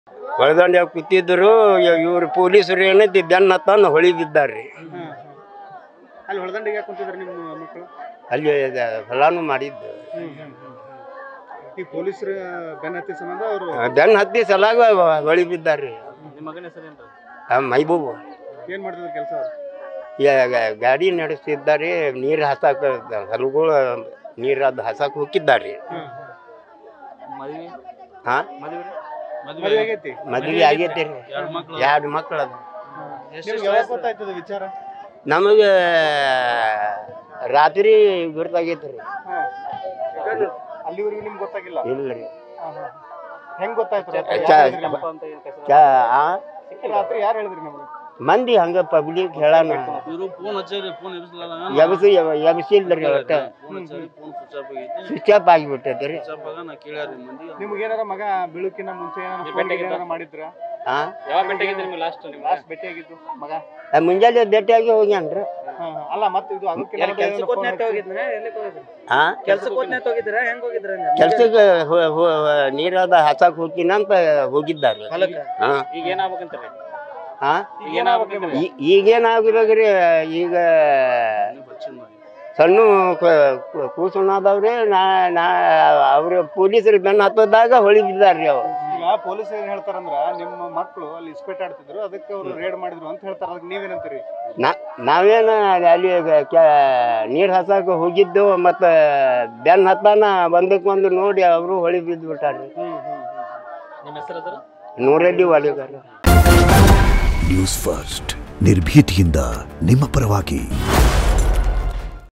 ಹೊಳದಂಡ್ಯಾಗ ಕೂತಿದ್ರು ಇವ್ರು ಪೊಲೀಸರು ಏನೈತಿ ಬೆನ್ನ ತಂದು ಹೊಳಿ ಬಿದ್ದಾರ್ರಿ ಅಲ್ಲಿ ಹೊಳದಂಡಿಗೆ ಯಾಕೆ ಕುಂತಿದ್ರು ನಿಮ್ಮ ಮಕ್ಕಳು ಅಲ್ಲಿ ಹೊಲಾನು ಮಾಡಿದ್ದು ಈ ಪೊಲೀಸರ ಬೆನ್ನ ಹತ್ತಿ ಸಂಬಂಧ ಅವರು ಬೆನ್ನ ಹತ್ತಿ ಸಲಾಗ ಹೊಳಿ ಬಿದ್ದಾರ್ರಿ ನಿಮ್ಮ ಮಗನ ಹೆಸರೇನ್ರಿ ಆ ಮೈಬೂಬು ಏನ್ ಮಾಡ್ತಿದ್ರು ಕೆಲಸ ಯಾ- ಗಾ- ಗಾಡಿ ನಡೆಸ್ತಿದ್ದಾರೆ ನೀರು ಹಸಾಕ ಹೊಲಗಳು ನೀರಾದ ಹಸಾಕ ಹೋಗಿದ್ದಾರೆ ಮದ್ವಿ ಹಾ ಮದ್ವಿ ಮದುವೆ ಆಗೈತಿ ಮದ್ವೆ ಆಗೈತಿ ರೀ ಎರಡು ಮಕ್ಳು ಎರಡು ಮಕ್ಕಳು ಅದ ನಿಮ್ಗೆ ಯಾವಾಗ ಗೊತ್ತಾಯ್ತದ ವಿಚಾರ ನಮಗೆ ರಾತ್ರಿ ಗುರ್ತಾಗೈತಿ ರೀ ಅಲ್ಲಿವರೆಗೂ ನಿಮ್ಗೆ ಗೊತ್ತಾಗಿಲ್ಲ ಇಲ್ಲ ರೀ ಹೆಂಗ್ ಗೊತ್ತಾಯ್ತು ರಾತ್ರಿ? ಚಾ- ಯಾರ್ ಹೇಳಿದ್ರಿ ನಿಮ್ಗೆ? ಅಂತ ಏನ್ ಕಸ- ಚಾ ಆ? ರಾತ್ರಿ ಯಾರು ಹೇಳಿದ್ರಿ ನಮ್ಗೆ ಮಂದಿ ಹಂಗ ಪಬ್ಲಿಕ್ ಹೇಳಾನ ಇವ್ರು ಫೋನ್ ಹಚ್ಚಾರಿ ಫೋನ್ ಎಬ್ಸ್ಲಾರ ಎಬಸಿ ಎಬಸಿಲ್ರಿ ಒಟ್ಟ ಫೋನ್ ಹಚ್ಚಾರಿ ಫೋನ್ ಸ್ವಿಚ್ ಆಫ್ ಆಗೈತಿ ಸ್ವಿಚ್ ಆಫ್ ಆಗಿಬಿಟ್ಟೈತಿ ರೀ ಸ್ವಿಚ್ ಆಫ್ ಆಗ ನಾ ಕೇಳ್ಯಾರಿ ಮಂದಿ ನಿಮ್ಗೆ ಏನಾರ ಮಗ ಬೀಳುಕಿನ ಮುಂಚೆ ಏನಾರ ಫೋನ್ ಏನಾರ ಮಾಡಿದ್ರ ಹಾ ಯಾವಾಗ ಭೇಟಿಯಾಗಿದ್ರಿ ನಿಮ್ಗೆ ಲಾಸ್ಟ್ ನಿಮ್ಮ ಲಾಸ್ಟ್ ಭೇಟಿ ಆಗಿದ್ದು ಮಗ ಆ ಮುಂಜಾನೆ ಭೇಟಿಯಾಗಿ ಹೋಗ್ಯಾನ್ರಿ ಹಾ, ಹಾ. ಅಲ್ಲ ಮತ್ತೆ ಇದು ಅದಕ್ಕಿಂತ ಮೊದಲು ಏನಾರ phone ಹಚ್ಚಿ- ಹಾ ಕೆಲ್ಸಕ್ಕೆ ಹೋದ್ನೆ ಹೋಗಿದ್ರ ಹೆಂಗ್ ಹೋಗಿದ್ರ ಕೆಲ್ಸಕ್ಕೆ ಹೋ- ಹೋ- ನೀರಾದ ಹಸಾಕ್ ಹೋಗ್ತೀನಂತ ಹೋಗಿದ್ದಾರೆ ಹಾ ಈಗ ಏನಾಗ್ಬೇಕಂತೀರಿ ಹಾ ಈಗ ಏನಾಗ್ಬೇಕು ನಿಮ್ಗೆ? ಈ- ಈಗೇನಾಗಿರೋದ್ರಿ ಈಗ ಸಣ್ಣ ಕೂಸುಣಾದವ್ರೆ ನಾ ನಾ ಅವ್ರ ಪೊಲೀಸರು ಬೆನ್ನ ಹತ್ತದಾಗ ಹೊಳಿ ಬಿದ್ದಾರ್ರಿ ಅವ್ರು ಈಗ ಪೊಲೀಸ್ ಏನ್ ಹೇಳ್ತಾರಂದ್ರ ನಿಮ್ಮ ಮಕ್ಕಳು ಅಲ್ಲಿ ಇಸ್ಪೇಟ್ ಆಡ್ತಿದ್ರು ಅದಕ್ಕೆ ಅವ್ರು ರೇಡ್ ಮಾಡಿದ್ರು ಅಂತ ಹೇಳ್ತಾರ ಅದಕ್ಕೆ ನೀವೇನಂತೀರಿ ನಾ ನಾವೇನು ಅಲ್ಲಿ ನೀರು ಹಸಾಕ ಹೋಗಿದ್ದು ಮತ್ತು ಬೆನ್ನ ಹತ್ತಾನ ಬಂದಕ್ಕೆ ಬಂದು ನೋಡಿ ಅವರು ಹೊಳಿ ಬಿದ್ದು ಬಿಟ್ಟಾರ್ರಿ ನಿಮ್ಮ ಹೆಸರು ನೂರೆಡ್ಡಿ ವಾಲಿಗಾರ ನ್ಯೂಸ್ ಫಸ್ಟ್ ನಿರ್ಭೀತಿಯಿಂದ ನಿಮ್ಮ ಪರವಾಗಿ